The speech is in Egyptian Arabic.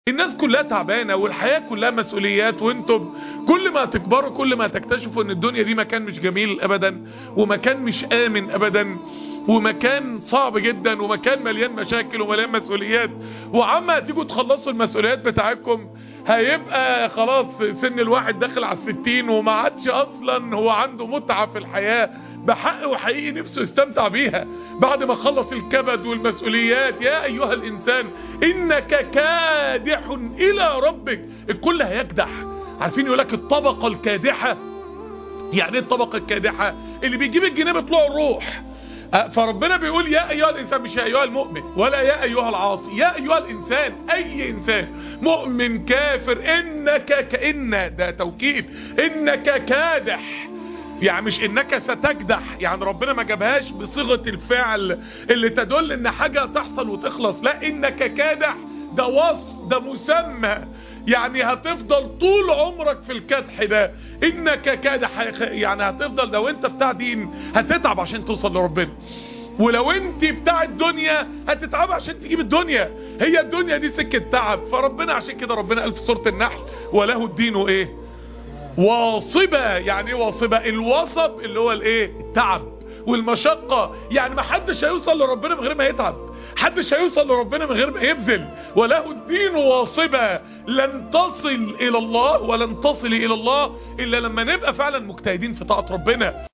الناس كلها تعبانة والحياة كلها مسؤوليات وانتم كل ما تكبروا كل ما تكتشفوا ان الدنيا دي مكان مش جميل ابدا ومكان مش امن ابدا ومكان صعب جدا ومكان مليان مشاكل ومليان مسؤوليات وعما تيجوا تخلصوا المسؤوليات بتاعتكم هيبقى خلاص سن الواحد داخل على الستين وما عادش اصلا هو عنده متعة في الحياة بحق وحقيقي نفسه يستمتع بيها بعد ما خلص الكبد والمسؤوليات يا ايها الانسان انك كادح الى ربك الكل هيكدح عارفين يقولك الطبقة الكادحة يعني ايه الطبقة الكادحة اللي بيجيب الجنيه بيطلع الروح فربنا بيقول يا ايها الانسان مش يا ايها المؤمن ولا يا ايها العاصي يا ايها الانسان اي انسان مؤمن كافر انك كأن ده توكيد انك كادح يعني مش انك ستكدح يعني ربنا ما جابهاش بصيغة الفعل اللي تدل ان حاجة تحصل وتخلص لا انك كادح ده وصف ده مسمى يعني هتفضل طول عمرك في الكدح ده انك كادح يعني هتفضل لو انت بتاع دين هتتعب عشان توصل لربنا ولو انت بتاع الدنيا هتتعب عشان تجيب الدنيا هي الدنيا دي سكة تعب فربنا عشان كده ربنا قال في سورة النحل وله الدين ايه واصبة يعني ايه واصبة الوصب اللي هو الايه التعب والمشقة يعني ما حدش هيوصل لربنا من غير ما يتعب حدش هيوصل لربنا من غير ما يبذل وله الدين واصبة لن تصل الى الله ولن تصل الى الله الا لما نبقى فعلا مجتهدين في طاعة ربنا